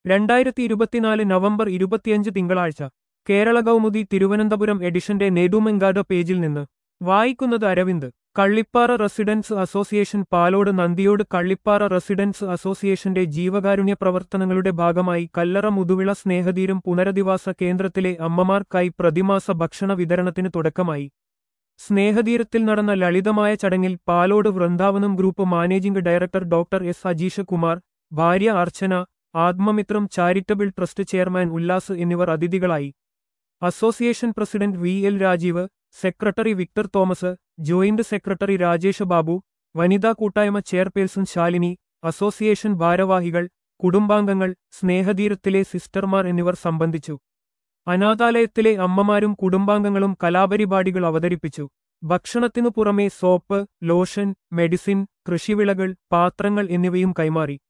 രണ്ടായിരത്തി ഇരുപത്തിനാല് നവംബർ ഇരുപത്തിയഞ്ച് തിങ്കളാഴ്ച കേരള കൗമുദി തിരുവനന്തപുരം എഡിഷന്റെ നെടുമെങ്കാട് പേജിൽ നിന്ന് വായിക്കുന്നത് Aravind Kallippara residents association Palode Nandiyode Kallippara residence അസോസിയേഷന്റെ ജീവകാരുണ്യ പ്രവർത്തനങ്ങളുടെ ഭാഗമായി കല്ലറ മുതുവിള സ്നേഹതീരം പുനരധിവാസ കേന്ദ്രത്തിലെ അമ്മമാർക്കായി പ്രതിമാസ ഭക്ഷണ വിതരണത്തിന് തുടക്കമായി സ്നേഹതീരത്തിൽ നടന്ന ലളിതമായ ചടങ്ങിൽ Palode Vrindavanam group managing director doctor S Ajeesh Kumar ഭാര്യ Archana Athmamithram charitable trust chairman Ullas എന്നിവർ അതിഥികളായി association president V L Rajeev secretary Victor Thomas joint secretary Rajesh Babu വനിതാ കൂട്ടായ്മ ചെയർപേഴ്സൺ ശാലിനി അസോസിയേഷൻ ഭാരവാഹികൾ കുടുംബാംഗങ്ങൾ സ്നേഹതീരത്തിലെ സിസ്റ്റർമാർ എന്നിവർ സംബന്ധിച്ചു അനാഥാലയത്തിലെ അമ്മമാരും കുടുംബാംഗങ്ങളും കലാപരിപാടികൾ അവതരിപ്പിച്ചു ഭക്ഷണത്തിനു പുറമെ സോപ്പ് ലോഷൻ മെഡിസിൻ കൃഷിവിളകൾ പാത്രങ്ങൾ എന്നിവയും കൈമാറി